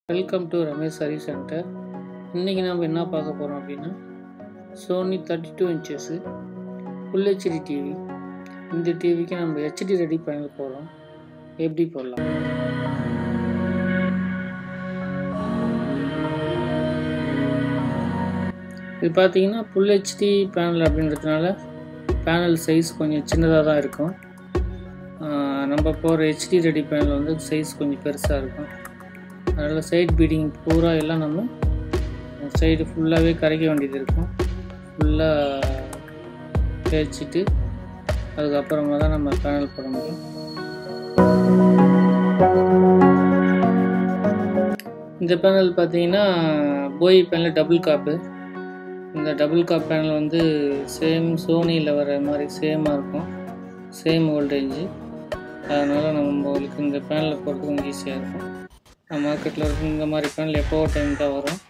welcome to Ramesh service centre இன்றைக்கி நம்ம என்ன பார்க்க போகிறோம் அப்படின்னா Sony thirty two inches full HD TV இந்த டிவிக்கு நம்ம ஹெச்டி ரெடி பண்ண போகிறோம் எப்படி போடலாம் இது பார்த்தீங்கன்னா ஃபுல் ஹெச்டி பேனல் அப்படின்றதுனால பேனல் சைஸ் கொஞ்சம் சின்னதாக தான் இருக்கும் ஆஹ் நம்ம போகிற ஹெச்டி ரெடி பேனல் வந்து சைஸ் கொஞ்சம் பெருசாக இருக்கும் அதனால் சைட் பீடிங் பூரா எல்லாம் நம்ம சைடு ஃபுல்லாகவே கரைக்க வேண்டியது இருக்கும் ஃபுல்லாக தேய்ச்சிட்டு அதுக்கப்புறமா தான் நம்ம பேனல் போட முடியும் இந்த பேனல் பார்த்தீங்கன்னா போய் பேனல் டபுள் காப்பு இந்த டபுள் காப் பேனல் வந்து சேம் சோனியில் வர மாதிரி சேமாக இருக்கும் சேம் வோல்டேஜ் அதனால் நம்மளுக்கு இந்த பேனலில் போகிறது கொஞ்சம் ஈஸியாக இருக்கும் மார்க்கெட்டில் இருக்க இந்த மாதிரி பேனல் எப்போ டைம் தான் வரும்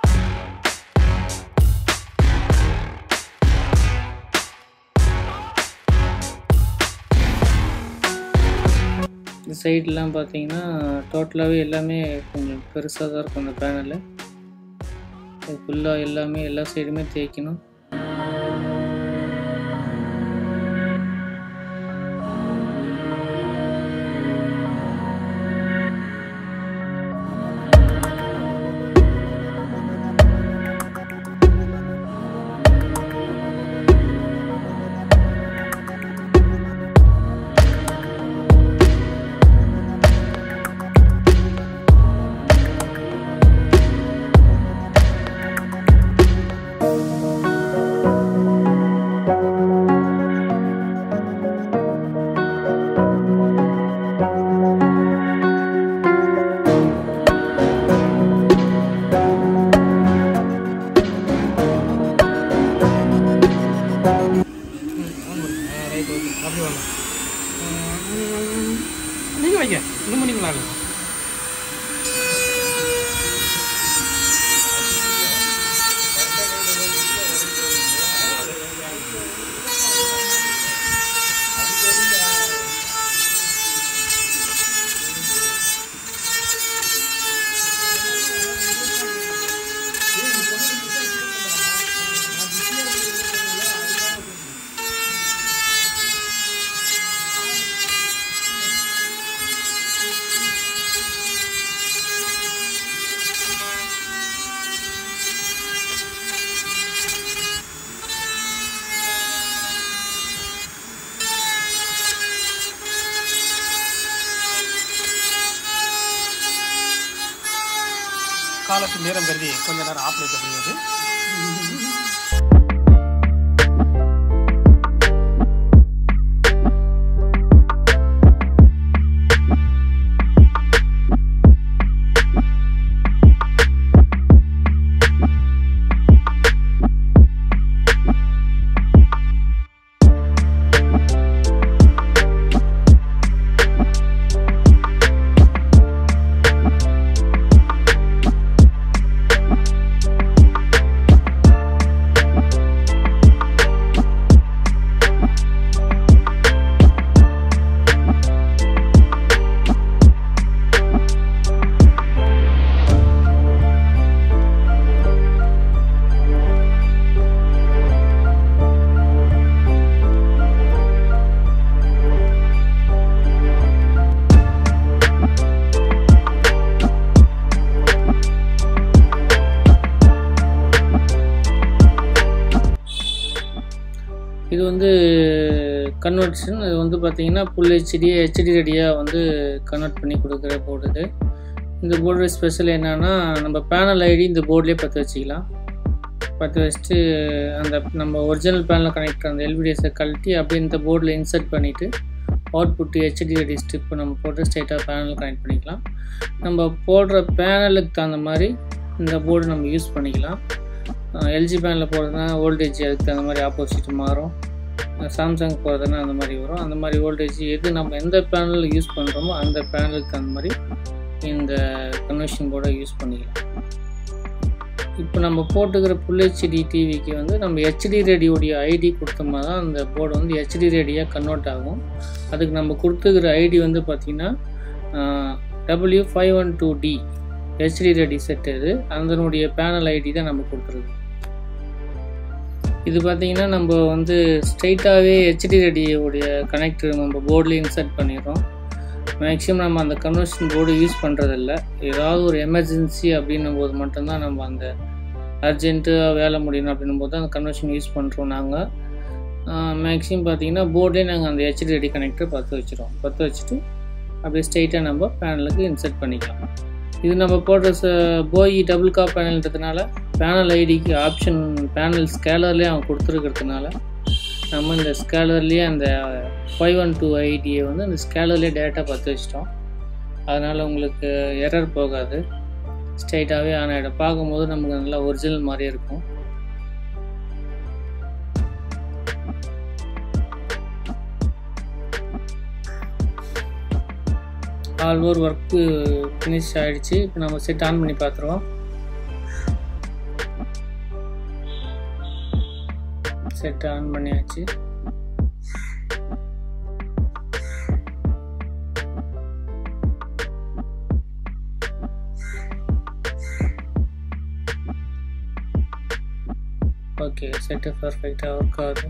இந்த சைட்லாம் பார்த்தீங்கன்னா டோட்டலாகவே எல்லாமே கொஞ்சம் பெருசாக தான் இருக்கும் அந்த பேனலு அது ஃபுல்லாக எல்லாமே எல்லா சைடுமே தேய்க்கணும் ரைட் ஓகே அப்படி வரலாம் நீங்கள் வைங்க இன்னும் பண்ணிங்களா காலத்து நேரம் கருதி கொஞ்ச நேரம் ஆப்ரேட் அப்படிங்கிறது இது வந்து கன்வெர்ஷன் இது வந்து பார்த்தீங்கன்னா ஃபுல் ஹெச்டி ஹெச்டி ரெடியாக வந்து கன்வெர்ட் பண்ணி கொடுக்குற போர்டு இது இந்த போர்டு ஸ்பெஷல் என்னன்னா நம்ம பேனல் ஐடி இந்த போர்ட்லேயே பற்ற வச்சுக்கலாம் பற்ற வச்சுட்டு அந்த நம்ம ஒரிஜினல் பேனலில் கனெக்ட் அந்த எல்விடிஎஸை கழட்டி அப்படியே இந்த போர்டில் இன்சர்ட் பண்ணிவிட்டு அவுட்புட் ஹெச்டி ரெடி ஸ்ட்ரிப் நம்ம போட்டு ஸ்ட்ரைட்டாக பேனல் கனெக்ட் பண்ணிக்கலாம் நம்ம போடுற பேனலுக்கு தகுந்த மாதிரி இந்த போர்டு நம்ம யூஸ் பண்ணிக்கலாம் எல்ஜி பேனில் போடுறதுனா வோல்டேஜ் அதுக்கு தகுந்த மாதிரி ஆப்போசிட் மாறும் சாம்சங் போகிறதுனா அந்த மாதிரி வரும் அந்த மாதிரி வோல்டேஜ் எது நம்ம எந்த பேனல் யூஸ் பண்ணுறோமோ அந்த பேனலுக்கு தகுந்த மாதிரி இந்த கன்வெர்ஷன் போர்டை யூஸ் பண்ணிக்கலாம் இப்போ நம்ம போட்டுக்கிற ஃபுல் ஹெச்டி டிவிக்கு வந்து நம்ம ஹெச்டி ரேடியோடைய ஐடி கொடுத்தோம்னா தான் அந்த போர்டு வந்து ஹெச்டி ரேடியாக கன்வெர்ட் ஆகும் அதுக்கு நம்ம கொடுத்துக்கிற ஐடி வந்து பார்த்திங்கன்னா W five one two D HD ready set இது அதனுடைய பேனல் ஐடி தான் நம்ம கொடுத்துருக்கோம் இது பார்த்தீங்கன்னா நம்ம வந்து ஸ்ட்ரைட்டாகவே ஹெச்டி ரெடியோடைய கனெக்டர் நம்ம போர்டில் இன்சர்ட் பண்ணிடுறோம் மேக்ஸிமம் நம்ம அந்த கன்வர்ஷன் போர்டு யூஸ் பண்ணுறதில்ல ஏதாவது ஒரு எமர்ஜென்சி அப்படின்னும் போது மட்டும்தான் நம்ம அந்த அர்ஜென்ட்டாக வேலை முடியணும் அப்படின்னும் போது அந்த கன்வர்ஷன் யூஸ் பண்ணுறோம் நாங்கள் மேக்ஸிமம் பார்த்தீங்கன்னா போர்டே நாங்கள் அந்த ஹெச்டி ரெடி கனெக்டர் பற்ற வச்சுருவோம் பற்ற வச்சுட்டு அப்படியே ஸ்ட்ரைட்டாக நம்ம பேனலுக்கு இன்சர்ட் பண்ணிக்கலாம் இது நம்ம போடுற ச போய் டபுள் காப் பேனல்ன்றதுனால பேனல் ஐடிக்கு ஆப்ஷன் பேனல் ஸ்கேலர்லேயே அவன் கொடுத்துருக்கிறதுனால நம்ம இந்த ஸ்கேலர்லேயே அந்த ஃபைவ் ஒன் டூ ஐடியை வந்து அந்த ஸ்கேலர்லேயே டேரெக்டாக பற்ற வச்சிட்டோம் அதனால் உங்களுக்கு எரர் போகாது ஸ்ட்ரைட்டாகவே ஆன் ஆகிடும் பார்க்கும்போது நமக்கு நல்லா ஒரிஜினல் மாதிரியே இருக்கும் ஆல் ஓவர் ஒர்க்கு ஃபினிஷ் ஆகிடுச்சு இப்போ நம்ம செட் ஆன் பண்ணி பார்த்துருவோம் செட் ஆன் பண்ணியாச்சு ஓகே செட்டு பர்ஃபெக்டாக ஒர்க் ஆகுது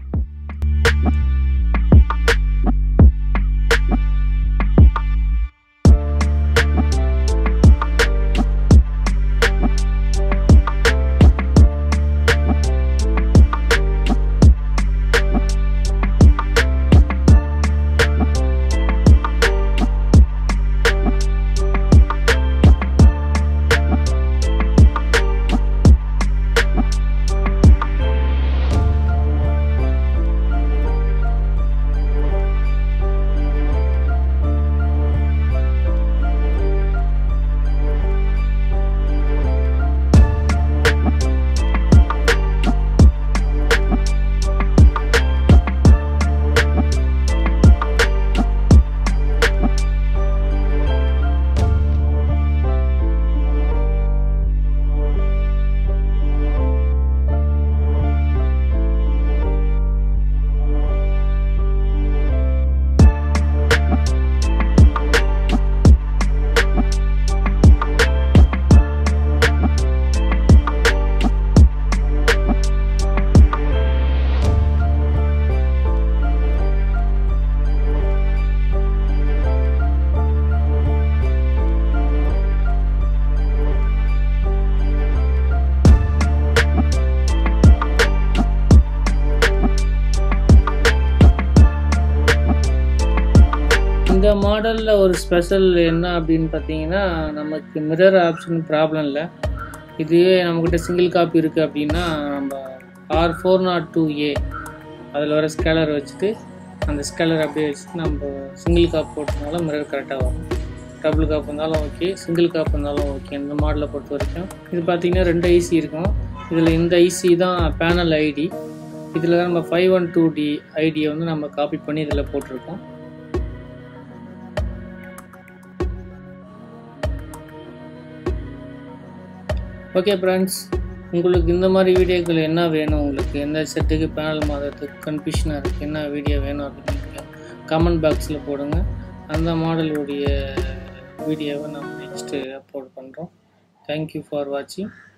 இந்த மாடலில் ஒரு ஸ்பெஷல் என்ன அப்படின்னு பார்த்தீங்கன்னா நமக்கு மிரர் ஆப்ஷன் ப்ராப்ளம் இல்லை இதுவே நம்மக்கிட்ட சிங்கிள் காப்பி இருக்குது அப்படின்னா நம்ம R four nought two A அதில் வர ஸ்கேலர் வச்சுட்டு அந்த ஸ்கேலர் அப்படியே வச்சுட்டு நம்ம சிங்கிள் காப் போட்டதுனால மிரர் கரெக்டாக வரும் டபுள் காப் இருந்தாலும் ஓகே சிங்கிள் காப் இருந்தாலும் ஓகே இந்த மாடலை பொறுத்த வரைக்கும் இது பார்த்தீங்கன்னா ரெண்டு ஐசி இருக்கும் இதில் இந்த ஐசி தான் பேனல் ஐடி இதில் தான் நம்ம ஃபைவ் ஒன் டூ டி ஐடியை வந்து நம்ம காப்பி பண்ணி இதில் போட்டிருக்கோம் ஓகே ஃப்ரெண்ட்ஸ் உங்களுக்கு இந்த மாதிரி வீடியோக்கள் என்ன வேணும் உங்களுக்கு எந்த செட்டுக்கு பேனல் மாதத்துக்கு கன்ஃபியூஷனாக இருக்குது என்ன வீடியோ வேணும் அப்படின்னு கமெண்ட் பாக்ஸில் போடுங்க அந்த மாடலுடைய வீடியோவை நம்ம நெக்ஸ்ட்டு அப்லோட் பண்ணுறோம் தேங்க்யூ ஃபார் வாட்சிங்